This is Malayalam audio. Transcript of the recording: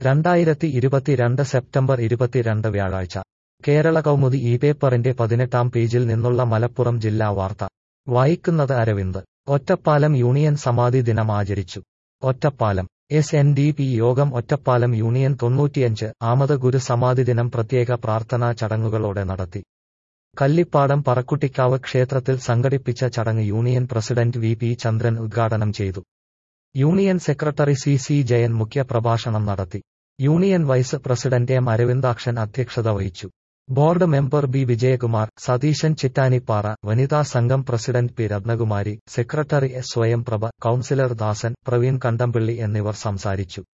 രണ്ടായിരത്തി ഇരുപത്തിരണ്ട് സെപ്റ്റംബർ ഇരുപത്തിരണ്ട് വ്യാഴാഴ്ച കേരള കൗമുദി ഈ പേപ്പറിന്റെ പതിനെട്ടാം പേജിൽ നിന്നുള്ള മലപ്പുറം ജില്ലാ വാർത്ത വായിക്കുന്നത് അരവിന്ദ് ഒറ്റപ്പാലം യൂണിയൻ സമാധി ദിനം ആചരിച്ചു Ottapalam S N D P Yogam Ottapalam union തൊണ്ണൂറ്റിയഞ്ച് ആമത് ഗുരു സമാധി ദിനം പ്രത്യേക പ്രാർത്ഥനാ ചടങ്ങുകളോടെ നടത്തി കല്ലിപ്പാടം പറക്കുട്ടിക്കാവ് ക്ഷേത്രത്തിൽ സംഘടിപ്പിച്ച ചടങ്ങ് union president V P Chandran ഉദ്ഘാടനം ചെയ്തു union secretary C C Jayan മുഖ്യപ്രഭാഷണം നടത്തി union vice president M Aravindakshan അധ്യക്ഷത വഹിച്ചു board member B Vijayakumar Satheesan Chittanippara വനിതാ സംഘം president P Rathnakumari secretary S Swayamprabha councillor Dasan Praveen Kandampilly എന്നിവർ സംസാരിച്ചു